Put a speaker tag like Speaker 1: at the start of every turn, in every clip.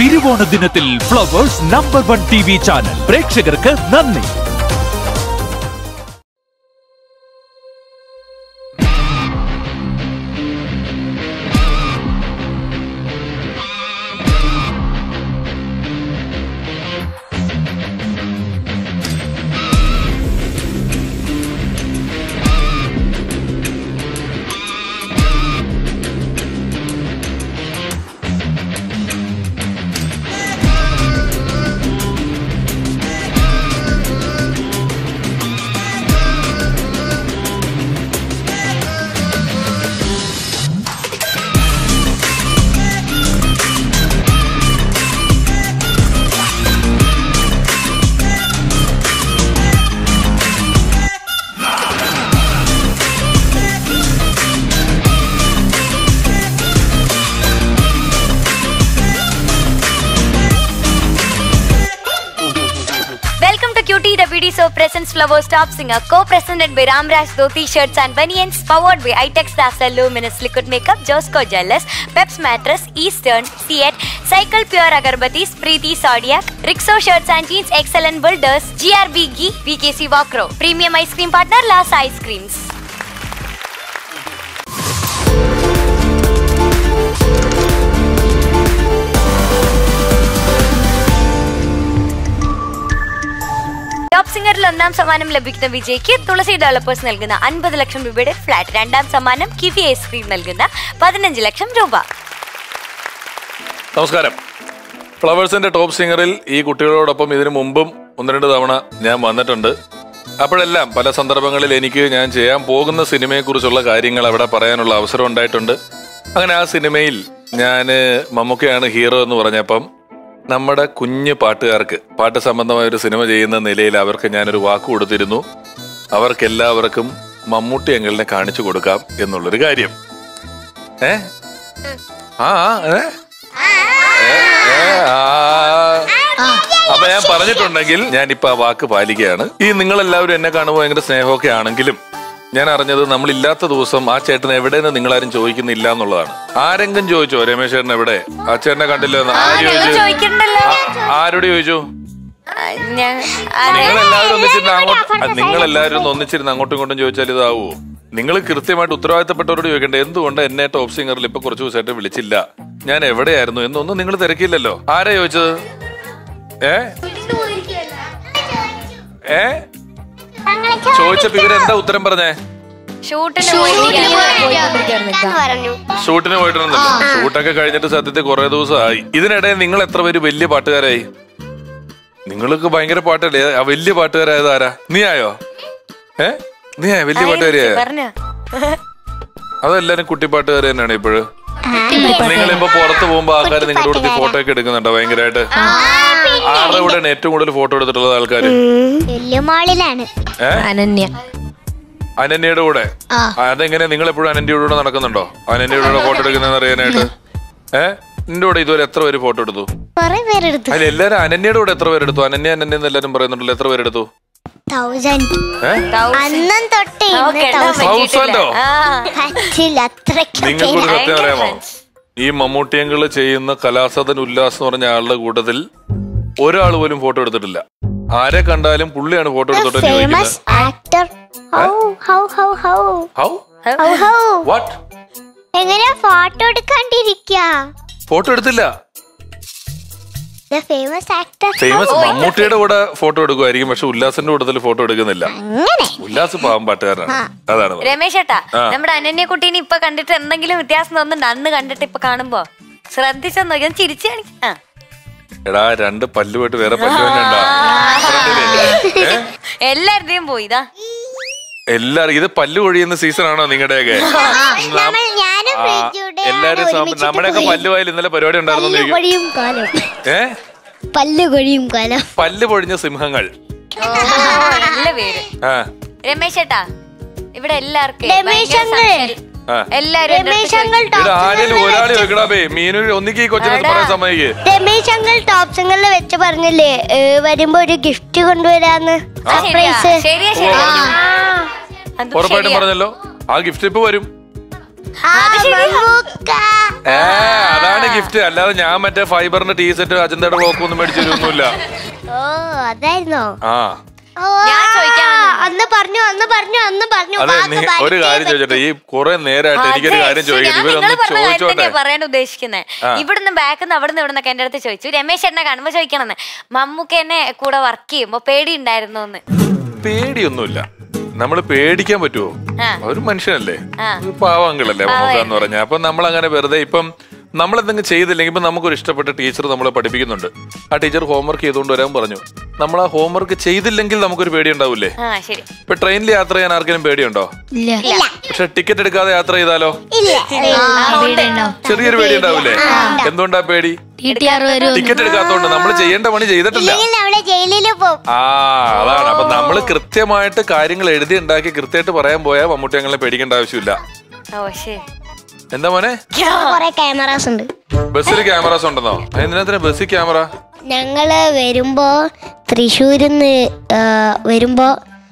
Speaker 1: തിരുവോണ ദിനത്തിൽ Flowers number one TV വി ചാനൽ പ്രേക്ഷകർക്ക് നന്ദി
Speaker 2: Welcome to QT WD Soap presents Flowers Top Singer, co-presented by Ramraj Dhoti Shirts and Banians, powered by iTex Dazzler Luminous Liquid Makeup, Josco Jealous, Peps Mattress, Eastern, Seat, Cycle Pure Agarbatis, Preeti Zodiac, Rixo Shirts and Jeans, Excellent Builders, GRB Ghee, VKC Walkro, Premium Ice Cream Partner, Last Ice Creams. Top സിംഗറിൽ ഒന്നാം സമ്മാനം ലഭിക്കുന്ന വിജയ്ക്ക് തുളസി developers നൽകുന്ന അൻപത് ലക്ഷം രൂപയുടെ flat രണ്ടാം സമ്മാനം kiwi ice cream നൽകുന്ന പതിനഞ്ച് ലക്ഷം രൂപ
Speaker 3: നമസ്കാരം ഫ്ലവേഴ്സിന്റെ ടോപ്പ് സിംഗറിൽ ഈ കുട്ടികളോടൊപ്പം ഇതിനു മുമ്പും ഒന്ന് രണ്ട് തവണ ഞാൻ വന്നിട്ടുണ്ട് അപ്പോഴെല്ലാം പല സന്ദർഭങ്ങളിൽ എനിക്ക് ഞാൻ ചെയ്യാൻ പോകുന്ന സിനിമയെക്കുറിച്ചുള്ള കാര്യങ്ങൾ അവിടെ പറയാനുള്ള അവസരം ഉണ്ടായിട്ടുണ്ട് അങ്ങനെ ആ സിനിമയിൽ ഞാൻ മമ്മൂക്കയാണ് ഹീറോ എന്ന് പറഞ്ഞപ്പം നമ്മുടെ കുഞ്ഞു പാട്ടുകാർക്ക് പാട്ട് സംബന്ധമായ ഒരു സിനിമ ചെയ്യുന്ന നിലയിൽ അവർക്ക് ഞാനൊരു വാക്ക് കൊടുത്തിരുന്നു അവർക്കെല്ലാവർക്കും മമ്മൂട്ടി അങ്കിളിനെ കാണിച്ചു കൊടുക്കാം എന്നുള്ളൊരു കാര്യം ഏ ആ ആ, ഏ ഏ, ഏ, ആ. അപ്പൊ ഞാൻ പറഞ്ഞിട്ടുണ്ടെങ്കിൽ ഞാൻ ഇപ്പൊ ആ വാക്ക് പാലിക്കുകയാണ് ഈ നിങ്ങൾ എല്ലാവരും എന്നെ കാണുമ്പോൾ ഭയങ്കര സ്നേഹമൊക്കെ ആണെങ്കിലും ഞാൻ അറിഞ്ഞത് നമ്മൾ ഇല്ലാത്ത ദിവസം ആ ചേട്ടൻ എവിടെയെന്ന് നിങ്ങളാരും ചോദിക്കുന്നില്ല എന്നുള്ളതാണ് ആരെങ്കിലും ചോദിച്ചോ രമേശ് ചേട്ടൻ എവിടെ ആ ചേട്ടനെ കണ്ടില്ല എന്ന് ആര്
Speaker 2: ഞങ്ങൾ
Speaker 3: ചോദിച്ചു
Speaker 2: ചോദിക്കണ്ടല്ലോ
Speaker 3: ആ- ആരോട് ചോദിച്ചു
Speaker 2: ആ, ഞാൻ- അതെ.
Speaker 3: നിങ്ങൾ എല്ലാവരും ഒന്നിച്ചിരുന്ന് അങ്ങോട്ട് നിങ്ങൾ എല്ലാവരും ഒന്ന് ഒന്നിച്ചിരുന്ന് അങ്ങോട്ടും ഇങ്ങോട്ടും ചോദിച്ചാൽ ഇതാവോ നിങ്ങൾ കൃത്യമായിട്ട് ഉത്തരവാദിത്തപ്പെട്ടവരോട് ചോദിക്കണ്ടേ എന്തുകൊണ്ട് എന്നെ ടോപ്പ് സിംഗറിൽ ഇപ്പൊ കുറച്ച് ദിവസമായിട്ട് വിളിച്ചില്ല ഞാൻ എവിടെയായിരുന്നു എന്നൊന്നും നിങ്ങൾ തിരക്കില്ലല്ലോ ആരാ ചോദിച്ചത് ഏ ഏ ചോദിച്ചപ്പോ ഇവരെന്താ ഉത്തരം പറഞ്ഞേ
Speaker 2: ഷൂട്ടിന് പോയിരിക്കുകയാണ്.
Speaker 4: പറഞ്ഞു
Speaker 3: ഷൂട്ടിന് പോയിട്ടുണ്ടല്ലോ ഷൂട്ടൊക്കെ കഴിഞ്ഞിട്ട് സത്യത്തിൽ കുറെ ദിവസമായി ഇതിനിടെ നിങ്ങൾ എത്ര പേര് വലിയ പാട്ടുകാരായി നിങ്ങൾക്ക് ഭയങ്കര പാട്ടല്ലേ ആ വലിയ പാട്ടുകാരായത് ആരാ നീ ആയോ ഏ നീ ആയോ വലിയ പാട്ടുകാരിയായോ
Speaker 2: പറഞ്ഞോ
Speaker 3: അതെല്ലാരും കുട്ടിപ്പാട്ടുകാർ തന്നെയാണ് ഇപ്പോഴും നിങ്ങളിപ്പോ പുറത്ത് പോകുമ്പോ ആൾക്കാർ നിങ്ങളുടെ കൂടെ ഫോട്ടോ ഒക്കെ എടുക്കുന്നുണ്ടോ ഭയങ്കരമായിട്ട് ആരുടെ കൂടെയാണ് ഏറ്റവും കൂടുതൽ ഫോട്ടോ എടുത്തിട്ടുള്ളത് ആൾക്കാർ
Speaker 4: വെല്ലുമാളിലാണ്
Speaker 3: ഏ
Speaker 5: അനന്യ
Speaker 3: അനന്യയുടെ കൂടെ അതെങ്ങനെ നിങ്ങൾ എപ്പോഴും അനന്യയുടെ കൂടെ നടക്കുന്നുണ്ടോ അനന്യയുടെ കൂടെ ഫോട്ടോ എടുക്കുന്നതെന്ന് അറിയാനായിട്ട് ഏ നിന്റെ കൂടെ ഇതുവരെ എത്ര പേര് ഫോട്ടോ എടുത്തു
Speaker 4: കൊറേ പേരെടുത്തു
Speaker 3: അതിൽ എല്ലാരും അനന്യയുടെ കൂടെ എത്ര പേരെടുത്തു അനന്യ അനന്യ എന്ന് എല്ലാരും പറയുന്നുണ്ടല്ലോ എത്ര പേരെടുത്തു
Speaker 4: തൗസൻഡ്
Speaker 3: ഏ
Speaker 4: അന്നും തൊട്ട്
Speaker 2: നമുക്ക്
Speaker 4: ഇന്ന്
Speaker 2: എണ്ണാൻ
Speaker 4: തൗസൻഡ്
Speaker 3: തൗസൻഡോ
Speaker 2: ആ
Speaker 4: പറ്റില്ല അത്രയ്ക്ക്
Speaker 3: നിങ്ങൾക്കൊരു
Speaker 4: പേരാ.
Speaker 3: സത്യം അറിയാമോ ഈ മമ്മൂട്ടിയങ്കള് ചെയ്യുന്ന കലാസദൻ ഉല്ലാസ് എന്ന് പറഞ്ഞ ആളുടെ കൂട്ടത്തിൽ ഒരാൾ പോലും ഫോട്ടോ എടുത്തിട്ടില്ല ആരെ കണ്ടാലും പുള്ളിയാണ് ഫോട്ടോ എടുത്തോട്ടെ
Speaker 4: famous actor how how how how
Speaker 3: how
Speaker 4: how how
Speaker 3: what
Speaker 4: എങ്ങനെയാ ഫോട്ടോ എടുക്കാണ്ടിരിക്ക
Speaker 3: ഫോട്ടോ എടുത്തില്ല
Speaker 4: ഫേമസ് ആക്ടർ
Speaker 3: ഫേമസ് മമ്മൂട്ടിയുടെ കൂടെ ഫോട്ടോ എടുക്കുമായിരിക്കും പക്ഷെ ഉല്ലാസിന്റെ കൂട്ടത്തിൽ ഫോട്ടോ എടുക്കുന്നില്ല
Speaker 4: അങ്ങനെ
Speaker 3: ഉല്ലാസ് പാവം പാട്ടുകാരനാണ് അതാണ് പറഞ്ഞത്.
Speaker 2: രമേശ് ഏട്ടാ
Speaker 3: ആ.
Speaker 2: നമ്മുടെ അനന്യ കുട്ടീനെ ഇപ്പൊ കണ്ടിട്ട് എന്തെങ്കിലും വ്യത്യാസം തോന്നുന്നുണ്ട് അന്ന് കണ്ടിട്ട് ഇപ്പൊ കാണുമ്പോ ശ്രദ്ധിച്ചോ നോക്കി ഒന്ന് ചിരിച്ചു കാണിക്ക ആ.
Speaker 3: എടാ രണ്ട് പല്ല് പോയിട്ട് വേറെ പല്ല് തന്നെ ഉണ്ടാ
Speaker 2: എല്ലാവരുടെയും പോയി ഇതാ
Speaker 3: എല്ലാരും ഇത് പല്ല് കൊഴിയുന്ന സീസൺ ആണോ നിങ്ങളുടെയൊക്കെ
Speaker 4: നമ്മൾ ഞാനും
Speaker 3: ആ,
Speaker 4: ഫ്രിഡ്ജുടെ
Speaker 3: എല്ലാരും സം- നമ്മുടെയൊക്കെ പല്ല് പോയാൽ ഇന്നലെ പരിപാടി ഉണ്ടായിരുന്നു
Speaker 4: പല്ല് കൊഴിയും കാലം
Speaker 3: ഏ
Speaker 4: പല്ല് കൊഴിയും കാലം
Speaker 3: പല്ല് പൊഴിഞ്ഞ സിംഹങ്ങൾ
Speaker 2: ഓ, നല്ല പേര്
Speaker 3: ആ
Speaker 2: രമേശ് ഏട്ടാ ഇവിടെ എല്ലാവർക്കും
Speaker 4: രമേശ്
Speaker 2: ഭയങ്കര
Speaker 4: അങ്കിൾ.
Speaker 2: സംശയം.
Speaker 3: ആ
Speaker 2: എല്ലാരും എൻ്റെ അടുത്ത്
Speaker 4: രമേശ് അങ്കിൾ
Speaker 2: ചോദിക്കും.
Speaker 3: ഇവിടെ
Speaker 4: ടോപ്പ്
Speaker 3: ആരെങ്കിലും ഒരാൾ ചോദിക്കടാ ബേ മീനു ഒന്നിക്ക് ഈ കൊച്ചിനെ
Speaker 2: എടാ.
Speaker 3: പറയാൻ സമ്മതിക്ക്
Speaker 4: രമേശ് അങ്കിൾ ടോപ്പ് സിംഗറിൽ വെച്ച് പറഞ്ഞില്ലേ ഏ, വരുമ്പോ ഒരു ഗിഫ്റ്റ് കൊണ്ടുവരാന്ന്
Speaker 2: ആ, ശരിയാ,
Speaker 4: സർപ്രൈസ്
Speaker 2: ശരിയാ ശരിയാ അതും
Speaker 3: ഉറപ്പായിട്ടും
Speaker 2: ശരിയാ.
Speaker 3: പറഞ്ഞല്ലോ ആ ഗിഫ്റ്റ് ഇപ്പൊ വരും
Speaker 4: ആ, മമ്മൂക്ക.
Speaker 3: ഏ അതാണ് ഗിഫ്റ്റ് അല്ലാതെ ഞാൻ മറ്റേ ഫൈബറിന്റെ ടീ സെറ്റ് അജന്തയുടെ ബ്ലോക്ക് ഒന്നും മേടിച്ചു തരുമൊന്നുമില്ല
Speaker 4: ഓ അതായിരുന്നോ
Speaker 3: ആ
Speaker 4: ഓ,
Speaker 2: ഞാൻ ചോദിക്കാൻ
Speaker 4: ആ, അന്ന് പറഞ്ഞു അന്ന് പറഞ്ഞു അന്ന് പറഞ്ഞു
Speaker 3: അതെ
Speaker 4: വാക്ക്
Speaker 3: നീ ഒരു
Speaker 4: പാലിച്ചേ
Speaker 3: കാര്യം ചോദിച്ചോട്ടെ ഈ കുറെ നേരമായിട്ട് എനിക്കൊരു
Speaker 2: അതെ,
Speaker 3: കാര്യം
Speaker 2: ശരി,
Speaker 3: ചോദിക്കണം
Speaker 2: ഞാൻ
Speaker 3: ഇവരൊന്ന്
Speaker 2: നിങ്ങള് പറഞ്ഞ കാര്യം
Speaker 3: ചോദിച്ചോട്ടെ
Speaker 2: തന്നെയാ പറയാൻ ഉദ്ദേശിക്കുന്നത്
Speaker 3: ആ.
Speaker 2: ഇവിടുന്ന് ബാക്കിൽ നിന്ന് അവിടെ നിന്ന് ഇവിടെ എന്റെ അടുത്ത് ചോദിച്ചു രമേശ് എന്നെ കാണുമ്പോ ചോദിക്കണമെന്ന് മമ്മൂക്ക് എന്നെ കൂടെ വർക്ക് ചെയ്യുമ്പോ പേടി ഉണ്ടായിരുന്നു എന്ന്
Speaker 3: പേടിയൊന്നുമില്ല നമ്മൾ പേടിക്കാൻ പറ്റുമോ
Speaker 2: ആ.
Speaker 3: ഒരു മനുഷ്യനല്ലേ
Speaker 2: ആ.
Speaker 3: ഒരു പാവങ്ങളല്ലേ മമ്മൂക്കാന്ന് പറഞ്ഞ അപ്പൊ നമ്മൾ അങ്ങനെ വെറുതെ ഇപ്പം നമ്മൾ എന്തെങ്കിലും ചെയ്തില്ലെങ്കിൽ ഇപ്പൊ നമുക്കൊരു ഇഷ്ടപ്പെട്ട ടീച്ചർ നമ്മളെ പഠിപ്പിക്കുന്നുണ്ട് ആ ടീച്ചർ ഹോംവർക്ക് ചെയ്തുകൊണ്ട് വരാൻ പറഞ്ഞു നമ്മൾ ആ ഹോംവർക്ക് ചെയ്തില്ലെങ്കിൽ നമുക്കൊരു പേടി ഉണ്ടാവില്ലേ
Speaker 2: ആ ശരി
Speaker 3: ഇപ്പൊ ട്രെയിനിൽ യാത്ര ചെയ്യാൻ ആർക്കെങ്കിലും പേടിയുണ്ടോ
Speaker 4: ഇല്ല
Speaker 3: പക്ഷെ ടിക്കറ്റ് എടുക്കാതെ യാത്ര ചെയ്താലോ
Speaker 4: ഇല്ല
Speaker 3: ചെറിയൊരു പേടി ഉണ്ടാവില്ലേ എന്തുകൊണ്ടാ പേടി ടിക്കറ്റ് എടുക്കാത്തോണ്ട് നമ്മൾ ചെയ്യേണ്ട പണി ചെയ്തിട്ടില്ല
Speaker 4: ഇല്ലെങ്കിൽ അവിടെ ജയിലിൽ പോകും
Speaker 3: ആ അതാണ് അപ്പൊ നമ്മൾ കൃത്യമായിട്ട് കാര്യങ്ങൾ എഴുതി ഉണ്ടാക്കി കൃത്യമായിട്ട് പറയാൻ പോയാൽ മമ്മൂട്ടി അങ്ങനെ പേടിക്കേണ്ട ആവശ്യമില്ല
Speaker 2: ഓ ശരി
Speaker 3: എന്താ മോനെ
Speaker 4: കൊറേ ക്യാമറാസ് ഉണ്ട്
Speaker 3: ബസ്സിൽ ക്യാമറാസ് ഉണ്ടെന്നോ എന്തിനാ ബസ്സിൽ ക്യാമറ
Speaker 4: ഞങ്ങള് വരുമ്പോ തൃശ്ശൂരിന്ന് വരുമ്പോ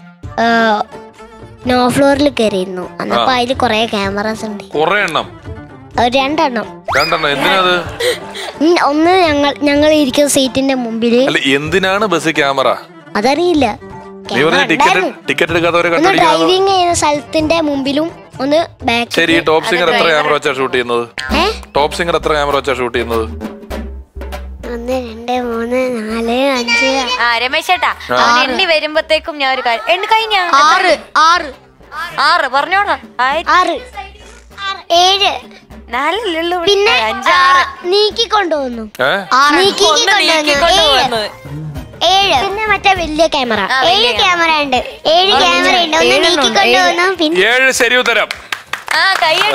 Speaker 4: നോ ഫ്ലോറിൽ കയറിയിരുന്നു അന്നപ്പോ അതില് കൊറേ ക്യാമറാസ് ഉണ്ട്
Speaker 3: കുറെ എണ്ണം
Speaker 4: ഒരു രണ്ടെണ്ണം
Speaker 3: രണ്ടെണ്ണം എന്തിനാത്
Speaker 4: ഉം, ഒന്ന് ഞങ്ങൾ ഞങ്ങൾ ഇരിക്കുന്ന സീറ്റിന്റെ മുമ്പില്
Speaker 3: അല്ല എന്തിനാണ് ബസ് ക്യാമറ
Speaker 4: അതറിയില്ല
Speaker 3: നീ പറഞ്ഞ ടിക്കറ്റ് ടിക്കറ്റ് എടുക്കാത്തവരെ
Speaker 4: ഒന്ന്
Speaker 3: കണ്ടുപിടിക്കുന്നത്
Speaker 4: ഡ്രൈവിംഗ് ചെയ്യുന്ന സ്ഥലത്തിന്റെ മുമ്പിലും ഒന്ന് ബാക്ക്
Speaker 3: ശരി ഈ ടോപ്പ് സിംഗർ എത്ര ക്യാമറ വെച്ചാ ഷൂട്ട് ചെയ്യുന്നത്
Speaker 4: ഏ
Speaker 3: ടോപ്പ് സിംഗർ എത്ര ക്യാമറ വെച്ചാ ഷൂട്ട് ചെയ്യുന്നത്
Speaker 4: ഒന്ന് രണ്ട് മൂന്ന് നാല് അഞ്ച്
Speaker 2: ആ രമേശ് ചേട്ടാ അവൻ എണ്ണി വരുമ്പത്തേക്കും ഞാൻ ഒരു കാര്യം എണ്ണി കഴിഞ്ഞ
Speaker 4: ആറ് ആറ്
Speaker 2: ആറ് പറഞ്ഞോടാ ആയി-
Speaker 4: ആറ് ഏഴ്
Speaker 2: നാലല്ലേ ഉള്ളൂ ഇവിടെ.
Speaker 4: പിന്നെ
Speaker 2: അഞ്ചാറ്
Speaker 4: നീക്കിക്കൊണ്ടുവന്നു
Speaker 3: ഏ
Speaker 2: ഒന്ന് നീക്കിക്കൊണ്ട് വന്നു.
Speaker 4: ഏഴ് പിന്നെ മറ്റേ വലിയ ക്യാമറ
Speaker 2: ആ,
Speaker 4: ഏഴ്
Speaker 2: വലിയ
Speaker 4: ക്യാമറ ഉണ്ട് ഏഴ് ക്യാമറ ഉണ്ട് ഒന്ന് നീക്കിക്കൊണ്ടുവന്നു പിന്നെ
Speaker 3: ഏഴ് ശരി ഉത്തരം
Speaker 2: ആ കൈ
Speaker 3: ഏ,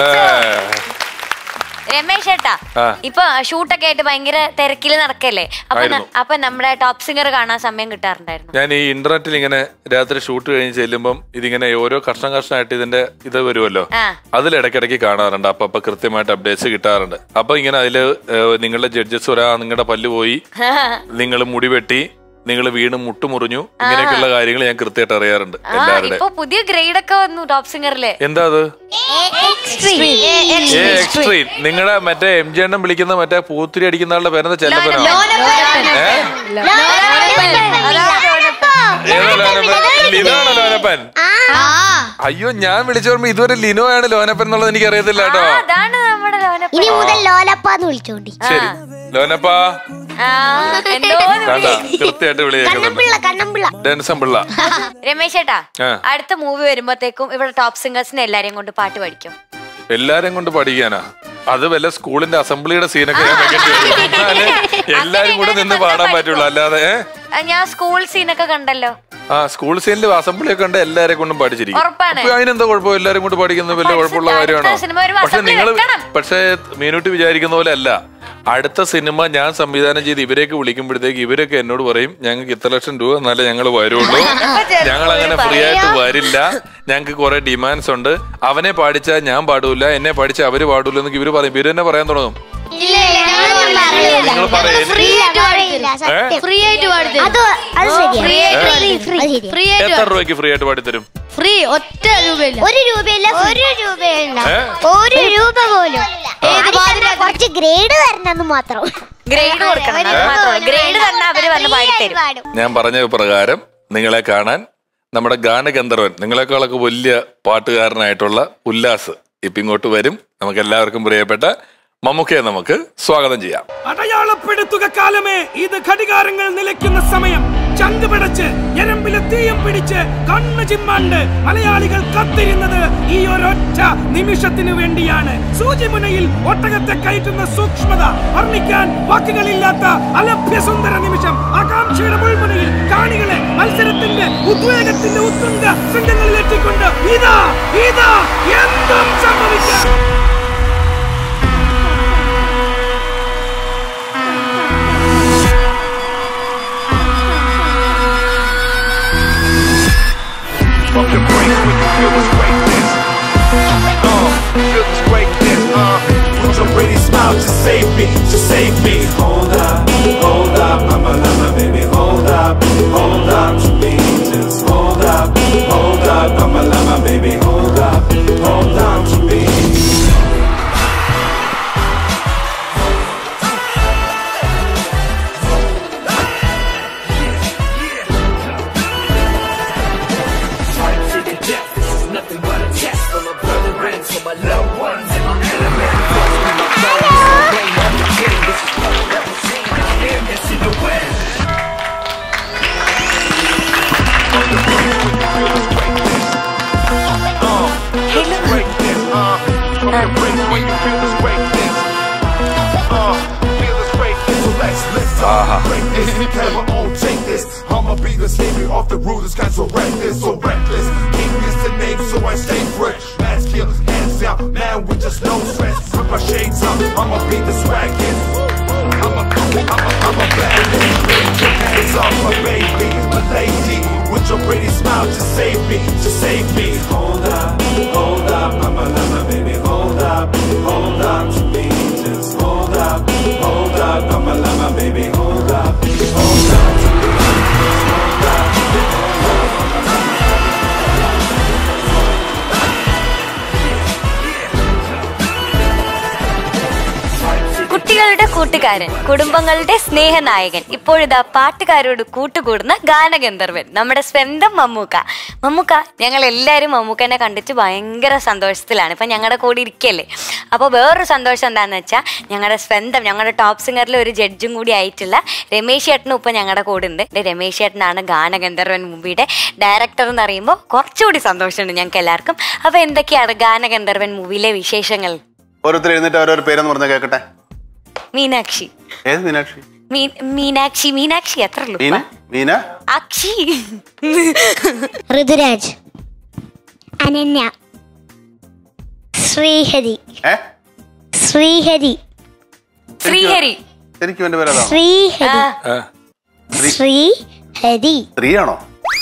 Speaker 2: രമേശ് ചേട്ടാ
Speaker 3: ആ.
Speaker 2: ഇപ്പൊ ഷൂട്ടൊക്കെ ആയിട്ട് ഭയങ്കര തിരക്കില് നടക്കല്ലേ അപ്പൊ ന-
Speaker 3: ആയിരുന്നു.
Speaker 2: അപ്പൊ നമ്മുടെ ടോപ്പ് സിംഗർ കാണാൻ സമയം കിട്ടാറുണ്ടായിരുന്നു
Speaker 3: ഞാൻ ഈ ഇന്റർനെറ്റിൽ ഇങ്ങനെ രാത്രി ഷൂട്ട് കഴിഞ്ഞ് ചെല്ലുമ്പം ഇതിങ്ങനെ ഓരോ കഷ്ണം കഷ്ണമായിട്ട് ഇതിന്റെ ഇത് വരുമല്ലോ
Speaker 2: ആ.
Speaker 3: അതിൽ ഇടയ്ക്കിടയ്ക്ക് കാണാറുണ്ട് അപ്പൊ അപ്പൊ കൃത്യമായിട്ട് അപ്ഡേറ്റ്സ് കിട്ടാറുണ്ട് അപ്പൊ ഇങ്ങനെ അതില് ഏഹ്, നിങ്ങളുടെ ജഡ്ജസ് ഒരാ നിങ്ങളുടെ പല്ല് പോയി നിങ്ങൾ മുടി വെട്ടി നിങ്ങൾ വീണ് മുട്ടുമുറിഞ്ഞു ഇങ്ങനെയൊക്കെയുള്ള കാര്യങ്ങൾ ഞാൻ കൃത്യമായിട്ട് അറിയാറുണ്ട്
Speaker 2: ആ
Speaker 3: എല്ലാവരുടെ
Speaker 2: ഇപ്പൊ പുതിയ ഗ്രേഡ് ഒക്കെ വന്നു ടോപ്പ് സിംഗറില്
Speaker 3: എന്താ അത് ഏ എക്സ്ട്രീം നിങ്ങളുടെ മറ്റേ എം ജി എണ്ണം വിളിക്കുന്ന മറ്റേ പൂത്തിരി അടിക്കുന്ന ആളുടെ പേരെന്താ ചെല്ലപ്പനോ ഏ ഏതാ ലോനപ്പൻ ലിനോയാണോ ലോനപ്പൻ അയ്യോ ഞാൻ വിളിച്ചു പറയുമ്പോ ഇതുവരെ ലിനോ ആണ് ലോനപ്പൻ എന്നുള്ളത് എനിക്ക് അറിയത്തില്ല കേട്ടോ
Speaker 2: അതാണ് നമ്മുടെ ലോന
Speaker 4: ഇനി മുതൽ ലോലപ്പാന്ന് വിളിച്ചോണ്ടി
Speaker 3: ശരി ലോനപ്പ
Speaker 2: ആ എന്തോ
Speaker 3: കണ്ട കൃത്യമായിട്ട് വിളി കേൾക്കുന്നുണ്ട്
Speaker 4: കണ്ണമ്പിള്ള കണ്ണമ്പിള്ള
Speaker 3: ഡെൻസം പിള്ള
Speaker 2: രമേശ് ചേട്ടാ
Speaker 3: ആ.
Speaker 2: അടുത്ത മൂവി വരുമ്പത്തേക്കും ഇവിടെ ടോപ്പ് സിംഗേഴ്സിനെ എല്ലാരെയും കൊണ്ട് പാട്ട് പഠിക്കും
Speaker 3: എല്ലാരും കൊണ്ട് പഠിക്കാനാ അത് വല്ല സ്കൂളിന്റെ അസംബ്ലിയുടെ സീനൊക്കെ ഞാൻ വെക്കേണ്ടി വരും എന്നാലേ എല്ലാരും കൂടെ നിന്ന് പാടാൻ പറ്റുള്ളൂ അല്ലാതെ ഏ?
Speaker 2: ആ, ഞാൻ സ്കൂൾ സീനൊക്കെ കണ്ടല്ലോ
Speaker 3: ആ സ്കൂൾ സീനിൽ അസംബ്ലി ഒക്കെ ഉണ്ട് എല്ലാരെ കൊണ്ടും പഠിച്ചിരിക്കും
Speaker 2: ഉറപ്പാണ്.
Speaker 3: അപ്പൊ അതിനെന്താ കുഴപ്പം എല്ലാരും കൊണ്ട് പഠിക്കുന്നത് വലിയ കുഴപ്പമുള്ള
Speaker 2: അടുത്ത
Speaker 3: കാര്യമാണോ
Speaker 2: സിനിമ വരുമ്പോ
Speaker 3: പക്ഷെ
Speaker 2: assembly
Speaker 3: നിങ്ങൾ
Speaker 2: വെക്കണം.
Speaker 3: പക്ഷേ മീനൂട്ടി വിചാരിക്കുന്ന പോലെ അല്ല അടുത്ത സിനിമ ഞാൻ സംവിധാനം ചെയ്ത് ഇവരെയൊക്കെ വിളിക്കുമ്പോഴത്തേക്ക് ഇവരൊക്കെ എന്നോട് പറയും ഞങ്ങൾക്ക് ഇത്ര ലക്ഷം രൂപ എന്നാലേ ഞങ്ങൾ വരുള്ളൂ ഞങ്ങൾ അങ്ങനെ ഫ്രീ ആയിട്ട് വരില്ല ഞങ്ങൾക്ക് കുറെ ഡിമാൻഡ്സ് ഉണ്ട് അവനെ പാടിച്ചാൽ ഞാൻ പാടൂല എന്നെ പാടിച്ചാൽ അവര് പാടൂല എന്നൊക്കെ ഇവര് പറയും ഇവര് തന്നെ പറയാൻ തുടങ്ങും നിങ്ങൾ പറയും
Speaker 4: ഫ്രീ ആയിട്ട് പാടില്ല സത്യം
Speaker 5: ഫ്രീ ആയിട്ട് പാടി
Speaker 4: അത് അത് ശരിയാ ഫ്രീ ഫ്രീ
Speaker 5: ഫ്രീ ആയിട്ട്
Speaker 3: എത്ര രൂപയ്ക്ക് ഫ്രീ ആയിട്ട് പാടിത്തരും
Speaker 5: ഫ്രീ ഒറ്റ രൂപയില്ല
Speaker 4: ഒരു രൂപയില്ല ഒരു രൂപയില്ല
Speaker 3: ഏ?
Speaker 4: ഒരു രൂപ പോലും കുറച്ച് ഗ്രേഡ് തരണമെന്ന് മാത്രം
Speaker 2: ഗ്രേഡ് കൊടുക്കണം അത് മാത്രമേ ഗ്രേഡ് തന്നെ അവര് വന്ന് പാടിത്തരും
Speaker 4: പാടും
Speaker 3: ഞാൻ പറഞ്ഞ പ്രകാരം നിങ്ങളെ കാണാൻ നമ്മുടെ ഗാനഗന്ധർവൻ നിങ്ങളെക്കാളൊക്കെ വലിയ പാട്ടുകാരനായിട്ടുള്ള ഉല്ലാസ് ഇപ്പം ഇങ്ങോട്ട് വരും നമുക്ക് എല്ലാവർക്കും പ്രിയപ്പെട്ട മമ്മൂക്കയെ നമുക്ക് സ്വാഗതം ചെയ്യാം
Speaker 6: അടയാളപ്പെടുത്തുക കാലമേ ഇത് ഘടികാരങ്ങൾ നിലയ്ക്കുന്ന സമയം ചങ്ക് പിടച്ച് ഞരമ്പിലെ തീയം പിടിച്ച് കണ്ണു ചിമ്മാണ്ട് മലയാളികൾ കത്തിരുന്നത് ഈ ഒരൊറ്റ നിമിഷത്തിനു വേണ്ടിയാണ് സൂചിമുനയിൽ ഒട്ടകത്തെ കയറ്റുന്ന സൂക്ഷ്മത വർണ്ണിക്കാൻ വാക്കുകളില്ലാത്ത അലഭ്യ സുന്ദര നിമിഷം ആകാംക്ഷയുടെ മുൾമുനയിൽ കാണികളെ മത്സരത്തിന്റെ ഉദ്വേഗത്തിന്റെ ഉത്തുംഗ ശൃംഗങ്ങളിൽ എത്തിക്കൊണ്ട് ഇതാ ഇതാ എന്തും സംഭവിക്കാം
Speaker 7: From the brink when you feel this greatness. Uh, feel this greatness. Uh, with your pretty smile, just save me, just save me. Hold up, hold up, mama, mama, baby, hold up, hold up to me. Just hold up, hold up, mama, mama, baby, hold up, hold on to me. ruthless. Leave me off the rule, this guy's so reckless, so reckless. English the name, so I stay fresh. Mask kill, hands down, man with just no stress. Put my shades up, I'ma beat the swaggin'. I'm a, I'm a, I'm a bad man. Raise your hands up, my baby, my lady. With your pretty smile, just save me, just save me. Hold up, hold up, I'm a lover, baby. Hold up, hold up to me. Just hold up, hold up, I'm a lover, baby. Hold up, hold up to me. Hold up,
Speaker 2: കുട്ടികളുടെ കൂട്ടുകാരൻ കുടുംബങ്ങളുടെ സ്നേഹനായകൻ ഇപ്പോഴിതാ പാട്ടുകാരോട് കൂട്ടുകൂടുന്ന ഗാനഗന്ധർവൻ നമ്മുടെ സ്വന്തം മമ്മൂക്ക മമ്മൂക്ക ഞങ്ങൾ എല്ലാവരും മമ്മൂക്കനെ കണ്ടിട്ട് ഭയങ്കര സന്തോഷത്തിലാണ് ഇപ്പം ഞങ്ങളുടെ കൂടെ ഇരിക്കല്ലേ അപ്പോൾ വേറൊരു സന്തോഷം എന്താണെന്ന് വെച്ചാൽ ഞങ്ങളുടെ സ്വന്തം ഞങ്ങളുടെ ടോപ്പ് സിംഗറിലെ ഒരു ജഡ്ജും കൂടി ആയിട്ടുള്ള രമേശ് ചേട്ടനും ഇപ്പം ഞങ്ങളുടെ കൂടെ ഉണ്ട് ദേ രമേശ് ചേട്ടനാണ് ഗാനഗന്ധർവൻ മൂവിയുടെ ഡയറക്ടർ എന്ന് പറയുമ്പോൾ കുറച്ചുകൂടി സന്തോഷമുണ്ട് ഞങ്ങൾക്ക് എല്ലാവർക്കും അപ്പോൾ എന്തൊക്കെയാണ് ഗാനഗന്ധർവൻ മൂവിയിലെ വിശേഷങ്ങൾ
Speaker 8: ഓരോരുത്തർ എഴുന്നേറ്റ് ഓരോരോ പേരെന്ന് പറഞ്ഞ കേക്കട്ടെ
Speaker 2: മീനാക്ഷി
Speaker 8: ഏത് മീനാക്ഷി
Speaker 2: മീ- മീനാക്ഷി മീനാക്ഷി എത്ര ഉള്ളൂ
Speaker 8: മീന മീന
Speaker 2: അക്ഷി
Speaker 4: ഋതുരാജ് അനന്യ ശ്രീഹരി
Speaker 8: ഏ
Speaker 4: ശ്രീഹരി
Speaker 2: ശ്രീഹരി
Speaker 8: ശരിക്കും എന്റെ പേരതാണോ
Speaker 4: ശ്രീഹരി
Speaker 3: ആ.
Speaker 4: ശ്രീഹരി
Speaker 8: സ്ത്രീയാണോ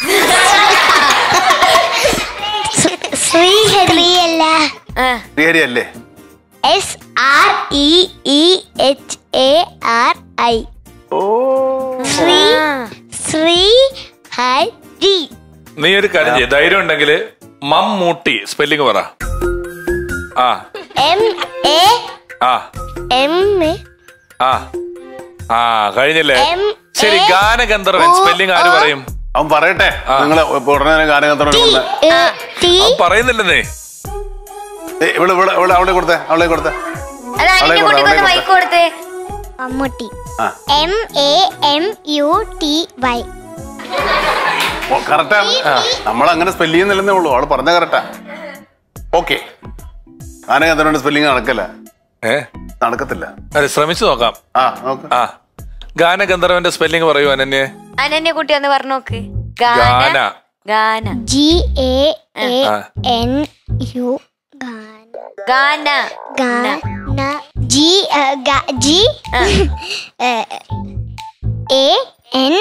Speaker 4: ശ്രീഹരി അല്ല
Speaker 2: ആ,
Speaker 8: ശ്രീഹരി അല്ലേ
Speaker 4: S R E E H A R I
Speaker 8: ഓ
Speaker 4: ശ്രീ ശ്രീ ഹരി
Speaker 3: നീ ഒരു കാര്യം ചെയ്യ് ധൈര്യം ഉണ്ടെങ്കിൽ മമ്മൂട്ടി സ്പെല്ലിംഗ് പറ ആ
Speaker 4: എം എ
Speaker 3: ആ
Speaker 4: എം എ
Speaker 3: ആ ആ കഴിഞ്ഞില്ലേ
Speaker 4: എം
Speaker 3: ശരി
Speaker 4: എ
Speaker 3: ഗാനഗന്ധർവൻ
Speaker 4: ഓ
Speaker 3: സ്പെല്ലിംഗ് ആര്
Speaker 4: ഓ
Speaker 3: പറയും
Speaker 8: അവൻ പറയട്ടെ നിങ്ങള് ഇപ്പൊ ഉടനെ ഗാനകത്തോടെ കൊടുത്തേ
Speaker 4: ടി
Speaker 3: അവൻ പറയുന്നില്ലെന്നേ
Speaker 8: ഇവിടെ ഇവിടെ ഇവിടെ അവളെ കൊടുത്തേ അവളെ കൊടുത്തേ
Speaker 2: അത്
Speaker 8: അവളെ
Speaker 2: അതിന്റെ
Speaker 8: കൊടുത്തേ,
Speaker 2: കുട്ടിക്കൊന്ന്
Speaker 8: അവളെ
Speaker 2: മൈക്ക് കൊടുത്തേ
Speaker 4: മമ്മൂട്ടി
Speaker 8: ആ.
Speaker 4: M A M U T Y
Speaker 8: കറക്റ്റാണ് നമ്മൾ അങ്ങനെ സ്പെല്ല് ചെയ്യുന്നില്ലെന്നേ ഉള്ളൂ അവള് പറഞ്ഞ കറക്റ്റാ ഓക്കെ ഗാനകത്തോടെ സ്പെല്ലിങ് നടക്കല്ല
Speaker 3: ഏ
Speaker 8: നടക്കത്തില്ല
Speaker 3: അതെ ശ്രമിച്ചു നോക്കാം
Speaker 8: ആ നോക്ക്
Speaker 3: ആ ഗാനഗന്ധർവന്റെ സ്പെല്ലിംഗ് പറയൂ അനന്യെ
Speaker 2: അനന്യ കുട്ടി ഒന്ന് പറഞ്ഞു നോക്ക്
Speaker 3: Gana.
Speaker 2: Gana Gana
Speaker 4: G A A
Speaker 3: ആ.
Speaker 4: N U Gana
Speaker 2: Gana
Speaker 4: Gana G ഏ, ഗ- ജി ഏ, എ എൻ